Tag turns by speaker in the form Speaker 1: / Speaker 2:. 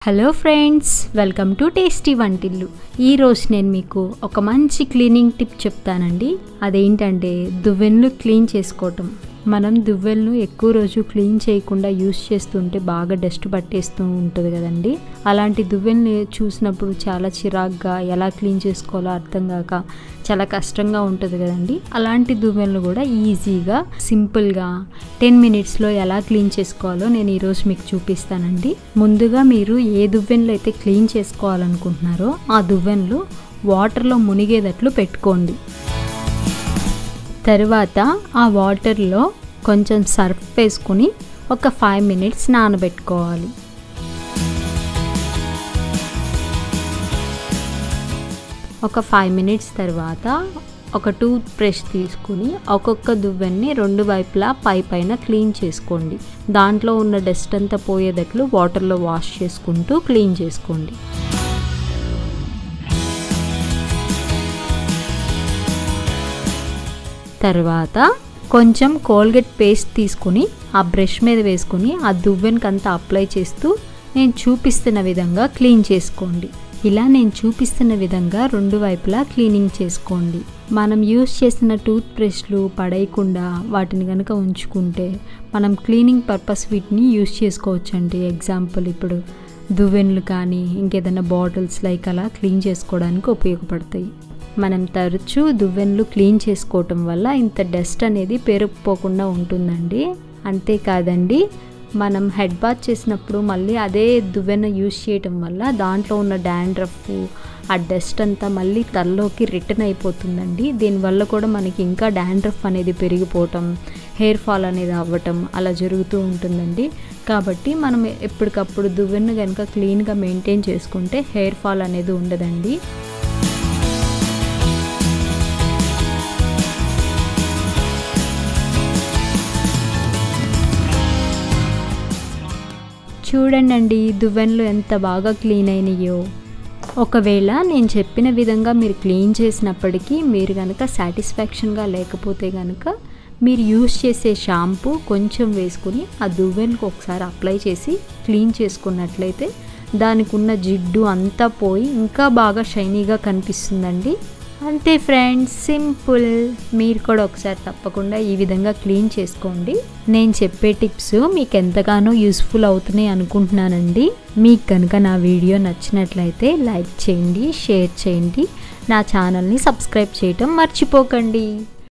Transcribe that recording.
Speaker 1: hello friends welcome to tasty వంటిల్లు ఈరోజు నేను మీకు ఒక మంచి క్లీనింగ్ టిప్ చెప్తానండి అదేంటంటే దువ్వెన్లు క్లీన్ చేసుకోవటం మనం దువ్వెలను ఎక్కువ రోజు క్లీన్ చేయకుండా యూస్ చేస్తుంటే బాగా డస్ట్ పట్టేస్తూ ఉంటుంది కదండి అలాంటి దువ్వెల్ని చూసినప్పుడు చాలా చిరాగ్గా ఎలా క్లీన్ చేసుకోవాలో అర్థం కాక చాలా కష్టంగా ఉంటుంది కదండి అలాంటి దువ్వెలను కూడా ఈజీగా సింపుల్గా టెన్ మినిట్స్లో ఎలా క్లీన్ చేసుకోవాలో నేను ఈరోజు మీకు చూపిస్తానండి ముందుగా మీరు ఏ దువ్వెనలో అయితే క్లీన్ చేసుకోవాలనుకుంటున్నారో ఆ దువ్వెనలు వాటర్లో మునిగేటట్లు పెట్టుకోండి తర్వాత ఆ వాటర్లో కొంచెం సర్ఫ్ వేసుకుని ఒక ఫైవ్ మినిట్స్ నానబెట్టుకోవాలి ఒక ఫైవ్ మినిట్స్ తర్వాత ఒక టూత్ బ్రష్ తీసుకుని ఒక్కొక్క దువ్వెన్ని రెండు వైపులా పై పైన క్లీన్ చేసుకోండి దాంట్లో ఉన్న డస్ట్ అంతా పోయేటట్లు వాటర్లో వాష్ చేసుకుంటూ క్లీన్ చేసుకోండి తర్వాత కొంచెం కోల్గేట్ పేస్ట్ తీసుకుని ఆ బ్రష్ మీద వేసుకుని ఆ దువ్వెనకి అంతా అప్లై చేస్తూ నేను చూపిస్తున్న విధంగా క్లీన్ చేసుకోండి ఇలా నేను చూపిస్తున్న విధంగా రెండు వైపులా క్లీనింగ్ చేసుకోండి మనం యూస్ చేసిన టూత్ బ్రష్లు పడేయకుండా వాటిని కనుక ఉంచుకుంటే మనం క్లీనింగ్ పర్పస్ వీటిని యూస్ చేసుకోవచ్చండి ఎగ్జాంపుల్ ఇప్పుడు దువ్వెన్లు కానీ ఇంకేదైనా బాటిల్స్ లైక్ అలా క్లీన్ చేసుకోవడానికి ఉపయోగపడతాయి మనం తరచూ దువ్వెనలు క్లీన్ చేసుకోవటం వల్ల ఇంత డస్ట్ అనేది పేరుకుపోకుండా ఉంటుందండి అంతేకాదండి మనం హెడ్ బాత్ చేసినప్పుడు మళ్ళీ అదే దువ్వెన యూజ్ చేయటం వల్ల దాంట్లో ఉన్న డాండ్రఫ్ ఆ డస్ట్ అంతా మళ్ళీ తలలోకి రిటర్న్ అయిపోతుందండి దీనివల్ల కూడా మనకి ఇంకా డాండ్రఫ్ అనేది పెరిగిపోవటం హెయిర్ ఫాల్ అనేది అవ్వటం అలా జరుగుతూ ఉంటుందండి కాబట్టి మనం ఎప్పటికప్పుడు దువ్వెను కనుక క్లీన్గా మెయింటైన్ చేసుకుంటే హెయిర్ ఫాల్ అనేది ఉండదండి చూడండి దువ్వెనలు ఎంత బాగా క్లీన్ అయినాయో ఒకవేళ నేను చెప్పిన విధంగా మీరు క్లీన్ చేసినప్పటికీ మీరు కనుక సాటిస్ఫాక్షన్గా లేకపోతే కనుక మీరు యూస్ చేసే షాంపూ కొంచెం వేసుకుని ఆ దువ్వెనకు ఒకసారి అప్లై చేసి క్లీన్ చేసుకున్నట్లయితే దానికి ఉన్న జిడ్డు అంతా పోయి ఇంకా బాగా షైనీగా కనిపిస్తుందండి అంతే ఫ్రెండ్స్ సింపుల్ మీరు కూడా ఒకసారి తప్పకుండా ఈ విధంగా క్లీన్ చేసుకోండి నేను చెప్పే టిప్స్ మీకు ఎంతగానో యూస్ఫుల్ అవుతున్నాయి అనుకుంటున్నానండి మీకు కనుక నా వీడియో నచ్చినట్లయితే లైక్ చేయండి షేర్ చేయండి నా ఛానల్ని సబ్స్క్రైబ్ చేయటం మర్చిపోకండి